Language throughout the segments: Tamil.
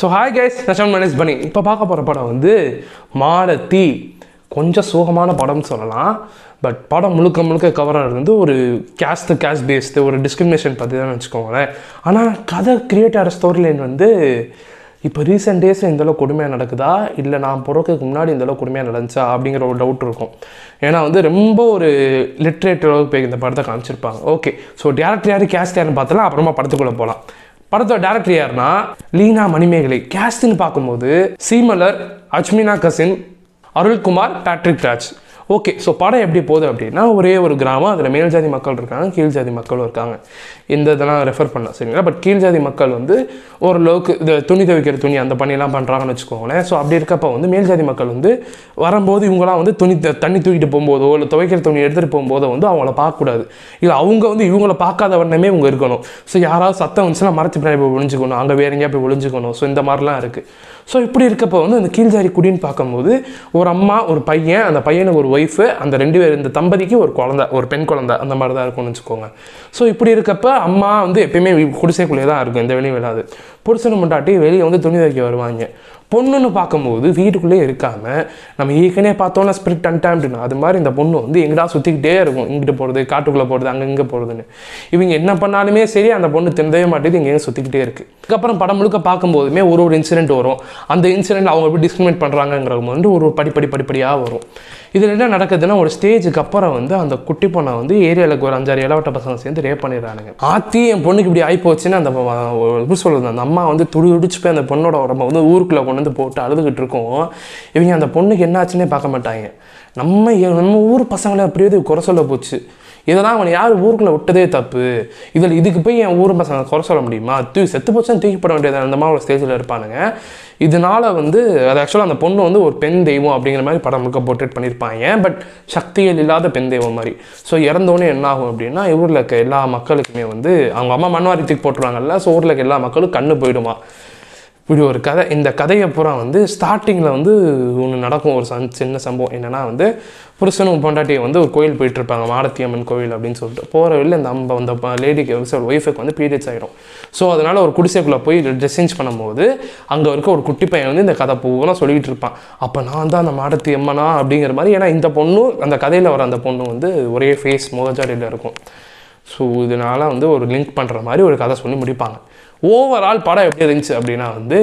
ஸோ ஹாய் கைஸ் நஷன் மேனேஜ் பண்ணி இப்போ பார்க்க போகிற படம் வந்து மாலத்தி கொஞ்சம் சோகமான படம்னு சொல்லலாம் பட் படம் முழுக்க முழுக்க கவர் ஆகிறது வந்து ஒரு கேஸ்ட் கேஸ்ட் பேஸ்டு ஒரு டிஸ்கிரிமினேஷன் பற்றி தான் வச்சுக்கோங்களேன் ஆனால் கதை கிரியேட் ஆகிற ஸ்டோரி லைன் வந்து இப்போ ரீசெண்ட் டேஸில் இந்தளவு கொடுமையாக நடக்குதா இல்லை நான் பிறக்கிறதுக்கு முன்னாடி இந்தளவு கொடுமையாக நடந்துச்சா அப்படிங்கிற ஒரு டவுட் இருக்கும் ஏன்னா வந்து ரொம்ப ஒரு லிட்ரேட் அளவுக்கு போய் இந்த படத்தை காமிச்சிருப்பாங்க ஓகே ஸோ டேரக்டர் யார் கேஸ்ட் யாருன்னு பார்த்தலாம் அப்புறமா படத்துக்குள்ளே போகலாம் படத்தோட டேரக்டர் யாருன்னா லீனா மணிமேகலை கேஸ்ட்னு பார்க்கும்போது சீமலர் அஜ்மினா கசின் Arulkumar Patrick Raj okay so படம் எப்படி போகுது அப்படின்னா ஒரே ஒரு கிராமம் அதில் மேல் ஜாதி மக்கள் இருக்காங்க கீழ் ஜாதி மக்களும் இருக்காங்க இந்த இதெல்லாம் ரெஃபர் பண்ண சரிங்களா பட் கீழ் ஜாதி மக்கள் வந்து ஓரளவுக்கு இந்த துணி துவைக்கிற துணி அந்த பணியெல்லாம் பண்ணுறாங்கன்னு வச்சுக்கோங்களேன் ஸோ அப்படி இருக்கப்போ வந்து மேல் ஜாதி மக்கள் வந்து வரும்போது இவங்களாம் வந்து துணி த- தண்ணி தூக்கிட்டு போகும்போதோ இல்லை துவைக்கிற துணி எடுத்துகிட்டு போகும்போதோ வந்து அவங்கள பார்க்கக்கூடாது இல்லை அவங்க வந்து இவங்கள பார்க்காத வண்ணமே இவங்க இருக்கணும் ஸோ யாராவது சத்தம் வந்துச்சுன்னா மரத்து பின்னாடி போய் ஒளிஞ்சுக்கணும் அங்கே வேற எங்கேயா போய் ஒளிஞ்சுக்கணும் ஸோ இந்த மாதிரிலாம் இருக்குது ஸோ இப்படி இருக்கப்போ வந்து அந்த கீழ்ஜாதி குடின்னு பார்க்கும்போது ஒரு அம்மா ஒரு பையன் அந்த பையனுக்கு ஒரு ஒய்ஃபு அந்த ரெண்டு பேர் இந்த தம்பதிக்கு ஒரு குழந்தை ஒரு பெண் குழந்தை அந்த மாதிரி தான் இருக்கும்னு வச்சுக்கோங்க ஸோ இப்படி இருக்கப்ப அம்மா வந்து எப்பயுமே குடிசைக்குள்ளேயே தான் இருக்கும் எந்த வெளியும் விடாது புருஷனை முண்டாட்டி வெளியே வந்து துணி துவைக்க வருவாங்க பொண்ணுன்னு பார்க்கும்போது வீட்டுக்குள்ளேயே இருக்காம நம்ம ஏற்கனவே பார்த்தோன்னா ஸ்பிரிட் அன்டாம்டுனா அது மாதிரி இந்த பொண்ணு வந்து எங்கடா சுற்றிக்கிட்டே இருக்கும் இங்கிட்டு போகிறது காட்டுக்குள்ளே போகிறது அங்கே இங்கே போகிறதுன்னு இவங்க என்ன பண்ணாலுமே சரி அந்த பொண்ணு திண்டவே மாட்டேது இங்கேயும் சுற்றிக்கிட்டே இருக்குது அதுக்கப்புறம் படம் முழுக்க பார்க்கும்போதுமே ஒரு ஒரு இன்சிடென்ட் வரும் அந்த இன்சிடென்ட் அவங்க எப்படி டிஸ்கிரிமினேட் பண்ணுறாங்கங்கிற வந்து ஒரு ஒரு படிப்படி படிப்படியாக வரும் இதில் என்ன நடக்குதுன்னா ஒரு ஸ்டேஜுக்கு அப்புறம் வந்து அந்த குட்டி பொண்ணை வந்து ஏரியாவுக்கு ஒரு அஞ்சாறு இளவட்ட பசங்க சேர்ந்து ரேப் பண்ணிடுறானுங்க ஆத்தி என் பொண்ணுக்கு இப்படி ஆகி போச்சுன்னு அந்த ம- ஒரு எப்படி சொல்கிறது அந்த அம்மா வந்து துடி துடிச்சு போய் அந்த பொண்ணோட உடம்ப வந்து ஊருக்குள்ளே கொண்டு வந்து போட்டு அழுதுகிட்டு இருக்கோம் இவங்க அந்த பொண்ணுக்கு என்னாச்சுன்னே பார்க்க மாட்டாங்க நம்ம ஏ- நம்ம ஊர் பசங்களை அப்படியே இது குறை சொல்ல போச்சு இதெல்லாம் அவனை யார் ஊருக்குள்ளே விட்டதே தப்பு இதில் இதுக்கு போய் என் ஊர் பசங்க குறை சொல்ல முடியுமா தூக்கி செத்து போச்சுன்னு தூக்கி போட வேண்டியது அந்த மாதிரி ஒரு ஸ்டேஜில் இருப்பானுங்க இதனால வந்து அது ஆக்சுவலாக அந்த பொண்ணு வந்து ஒரு பெண் தெய்வம் அப்படிங்கிற மாதிரி படம் முழுக்க போர்ட்ரேட் பண்ணியிருப்பாங்க பட் சக்திகள் இல்லாத பெண் தெய்வம் மாதிரி ஸோ இறந்தோடனே என்ன ஆகும் அப்படின்னா ஊரில் இருக்க எல்லா மக்களுக்குமே வந்து அவங்க அம்மா மண்வாரி தூக்கி போட்டுருவாங்கல்ல ஸோ ஊரில் இருக்க எல்லா மக்களும் கண்ணு போயிடுமா இப்படி ஒரு கதை இந்த கதையை பூரா வந்து ஸ்டார்டிங்கில் வந்து ஒன்று நடக்கும் ஒரு சன் சின்ன சம்பவம் என்னென்னா வந்து புருஷனும் பொண்டாட்டியை வந்து ஒரு கோயில் போயிட்டு இருப்பாங்க மாரத்தி அம்மன் கோயில் அப்படின்னு சொல்லிட்டு போகிற வழியில் இந்த அம்ப அந்த லேடிக்கு வந்து ஒரு ஒய்ஃபுக்கு வந்து பீரியட்ஸ் ஆகிடும் ஸோ அதனால் ஒரு குடிசைக்குள்ளே போய் ட்ரெஸ் சேஞ்ச் பண்ணும்போது அங்கே இருக்க ஒரு குட்டி பையன் வந்து இந்த கதை பூரா சொல்லிக்கிட்டு இருப்பான் அப்போ நான் தான் அந்த மாடத்தி அம்மனா அப்படிங்கிற மாதிரி ஏன்னா இந்த பொண்ணு அந்த கதையில் வர அந்த பொண்ணு வந்து ஒரே ஃபேஸ் முகஜாடியில் இருக்கும் ஸோ இதனால் வந்து ஒரு லிங்க் பண்ணுற மாதிரி ஒரு கதை சொல்லி முடிப்பாங்க ஓவரால் படம் எப்படி இருந்துச்சு அப்படின்னா வந்து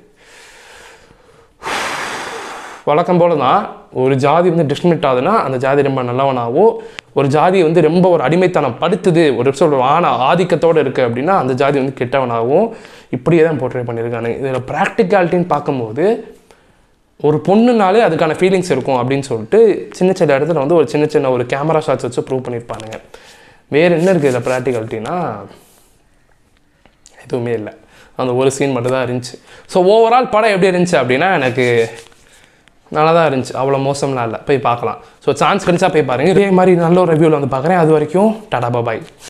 வழக்கம் போல தான் ஒரு ஜாதி வந்து டிஸ்கிரிமினேட் ஆகுதுன்னா அந்த ஜாதி ரொம்ப நல்லவனாகவும் ஒரு ஜாதி வந்து ரொம்ப ஒரு அடிமைத்தனம் படுத்துது ஒரு சொல்ற ஆன ஆதிக்கத்தோடு இருக்குது அப்படின்னா அந்த ஜாதி வந்து கெட்டவனாகவும் இப்படியே தான் போர்ட்ரே பண்ணியிருக்காங்க இதில் ப்ராக்டிகாலிட்டின்னு பார்க்கும்போது ஒரு பொண்ணுனாலே அதுக்கான ஃபீலிங்ஸ் இருக்கும் அப்படின்னு சொல்லிட்டு சின்ன சின்ன இடத்துல வந்து ஒரு சின்ன சின்ன ஒரு கேமரா ஷாட்ஸ் வச்சு ப்ரூவ் பண்ணியிருப்பானுங்க வேறு என்ன இருக்குது இதில் ப்ராக்டிகாலிட்டினா எதுவுமே இல்லை அந்த ஒரு சீன் மட்டும் தான் இருந்துச்சு ஸோ ஓவரால் படம் எப்படி இருந்துச்சு அப்படின்னா எனக்கு நல்லா தான் இருந்துச்சு அவ்வளோ மோசம்லாம் இல்லை போய் பார்க்கலாம் ஸோ சான்ஸ் கிடைச்சா போய் பாருங்கள் இதே மாதிரி நல்ல ஒரு ரிவ்யூவில் வந்து பார்க்குறேன் அது வரைக்கும் டாடா பாய்